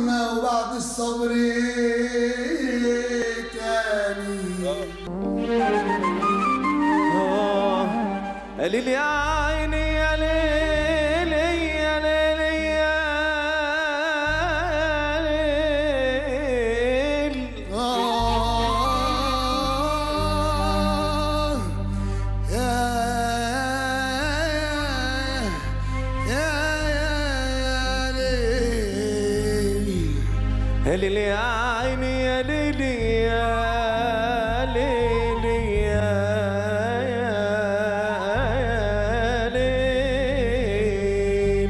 صبرنا وبعد الصبر تاني آه، يا ليل يا عيني يا ليل يا ليل يا ليل آه يا يا يا ليل يا ليل يا عيني يا ليل يا ليل يا يا ليل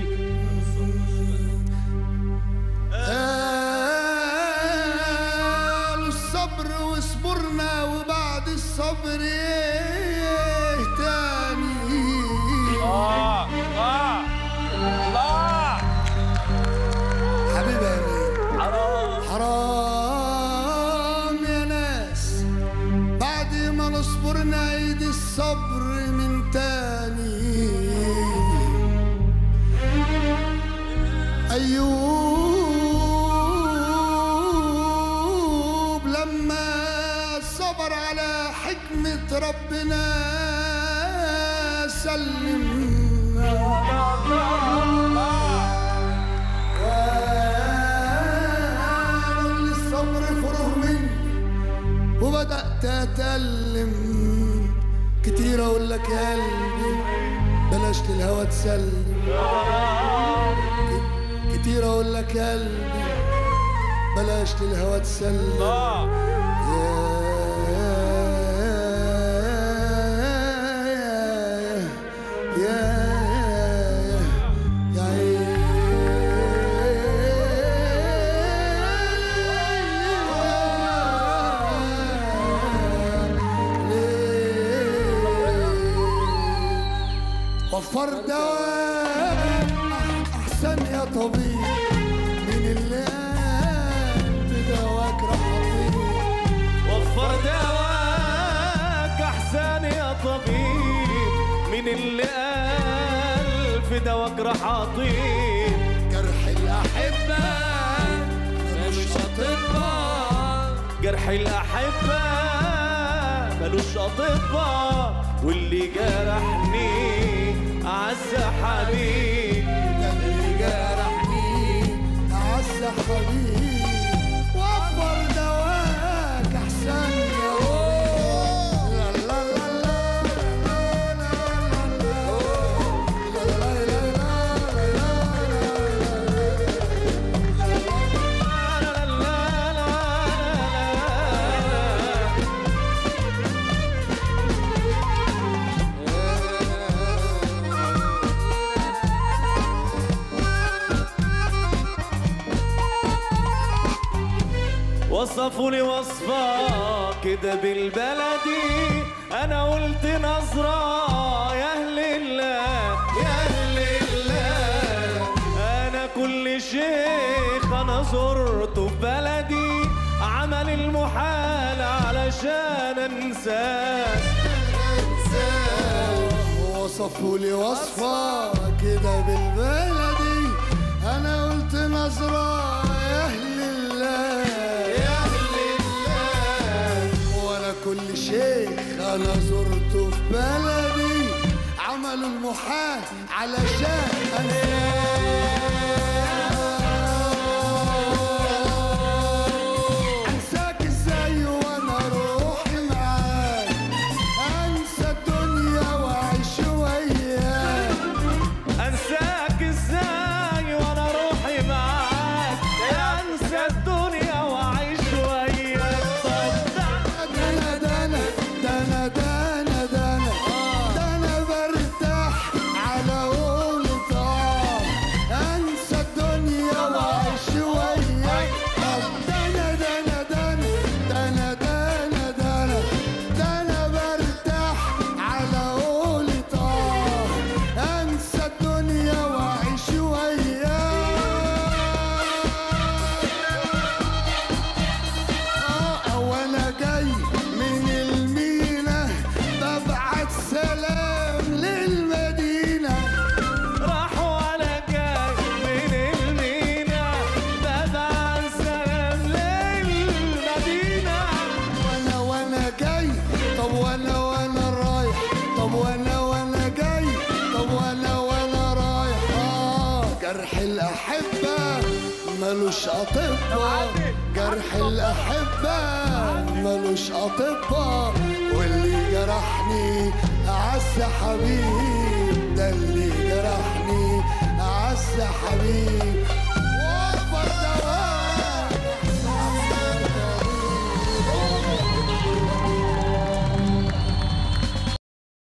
قالوا الصبر وصبرنا وبعد الصبر إيه تاني الله الله الله حبيبي يا مين حرام حرام يا ناس بعد ما نصبر نعيد الصبر من تاني أيوب لما صبر على حكمة ربنا سلم قالوا لي الصبر فروغ مني وبدأت أتألم كتير أقول لك يا قلبي بلاش للهوى تسلم ك- كتير أقول لك يا قلبي بلاش للهوى تسلم الله يا يا يا يا وفر دواء احسن يا طبيب من اللي قال بدواك راح اطيب وفر دواك احسن يا طبيب من اللي قال في دواك راح اطيب جرح الأحبة ملوش أطباء جرح الأحبة ملوش أطباء واللي جرحني أعز حبيب ده اللي جرحني أعز حبيب وفر دواك أحسن يا روح لا لا لا لا لا لا لا لا لا لا لا وصفوا لي وصفة كده بالبلدي أنا قلت نظرة يا أهل الله يا أهل الله أنا كل شيخ أنا زرته في بلدي عمل المحال علشان أنساه وصفوا لي وصفة كده بالبلدي أنا قلت نظرة يا أهل الله يا أهل الله وأنا كل شيخ أنا زرته في بلدي عملوا المحال علشان أنساك أنساك إزاي وأنا روحي معاك أنسى الدنيا وأعيش وياك انساك ازاي وانا روحي معاك انسى الدنيا واعيش وياك طب دانا دانا دانا دانا دانا دانا برتاح على قولة آه طب وانا وانا جاي طب وانا وانا رايح آه جرح الأحبة ملوش أطباء جرح الأحبة ملوش أطباء واللي جرحني أعز حبيب ده اللي جرحني أعز حبيب